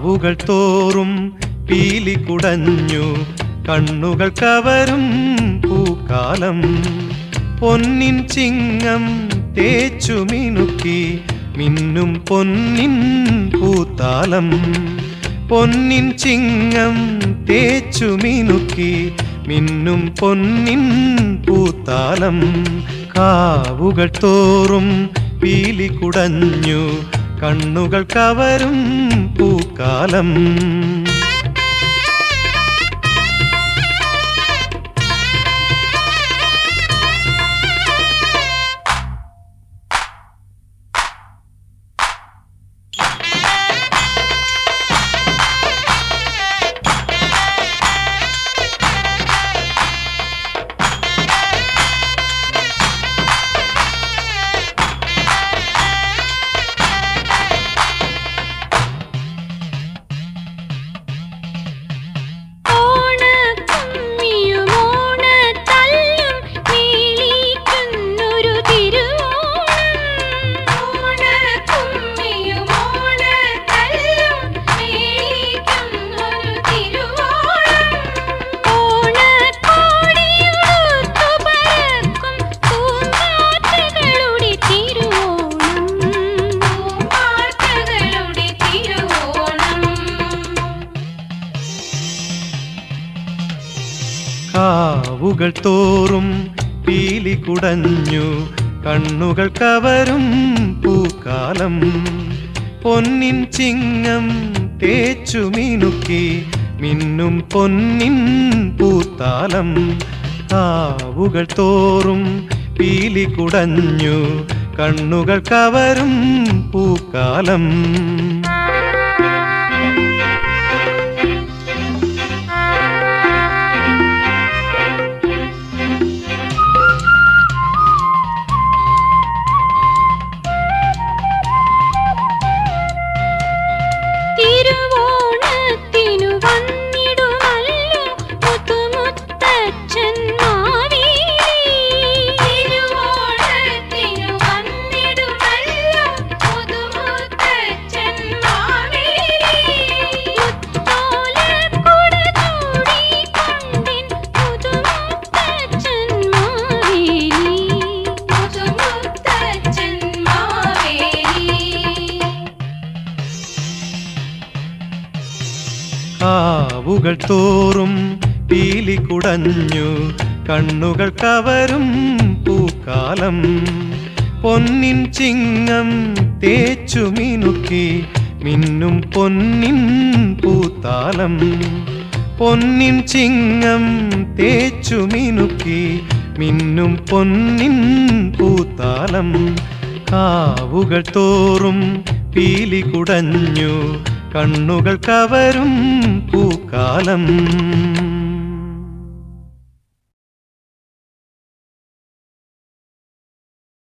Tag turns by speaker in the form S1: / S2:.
S1: കാവുകൾ തോറും പീലി കുടഞ്ഞു കണ്ണുകൾ കവരും പൂക്കാലം പൊന്നിൻ ചിങ്ങം തേച്ചു മിനുക്കി മിന്നും പൊന്നിൻ പൂത്താലം പൊന്നിൻ ചിങ്ങം തേച്ചു മിനുക്കി മിന്നും പൊന്നിൻ പൂത്താലം കാവുകൾ തോറും പീലി കുടഞ്ഞു കണ്ണുകൾ കവരും പൂക്കാലം
S2: ഓണക്കുമ്മിയും ഓണത്തല്ലും മേളിക്കുന്നൊരു തിരുവോണം. ഓണക്കുമ്മിയും ഓണത്തല്ലും മേളിക്കുന്നൊരു തിരുവോണം. ഓണക്കോടിയുടുത്തു പറക്കും പൂമ്പാറ്റകളുടെ തിരുവോണം. പൂമ്പാറ്റകളുടെ തിരുവോണം
S1: കാവുകൾ തോറും പീലി കുടഞ്ഞു കണ്ണുകൾ കവരും പൂക്കാലം പൊന്നിൻ ചിങ്ങം തേച്ചു മിനുക്കി മിന്നും പൊന്നിൻ പൂത്താലം കാവുകൾ തോറും പീലി കുടഞ്ഞു കണ്ണുകൾ കവരും പൂക്കാലം
S2: തിരുവോണത്തിനു വന്നിടുമല്ലോ മുത്തുമുത്തച്ഛൻ മാവേലി. തിരുവോണത്തിനു വന്നിടുമല്ലോ മുത്തുമുത്തച്ഛൻ മാവേലി. മുത്തോലക്കുട ചൂടിക്കൊണ്ടിൻ മുതുമുത്തച്ഛൻ മാവേലി. മുതുമുത്തച്ഛൻ മാവേലി
S1: കാവുകൾ തോറും പീലി കുടഞ്ഞു കണ്ണുകൾ കവരും പൂക്കാലം പൊന്നിൻ ചിങ്ങം തേച്ചു മിനുക്കി മിന്നും പൊന്നിൻ പൂത്താലം പൊന്നിൻ ചിങ്ങം തേച്ചു മിനുക്കി മിന്നും പൊന്നിൻ പൂത്താലം കാവുകൾ തോറും പീലി കുടഞ്ഞു കണ്ണുകൾ കവരും പൂക്കാലം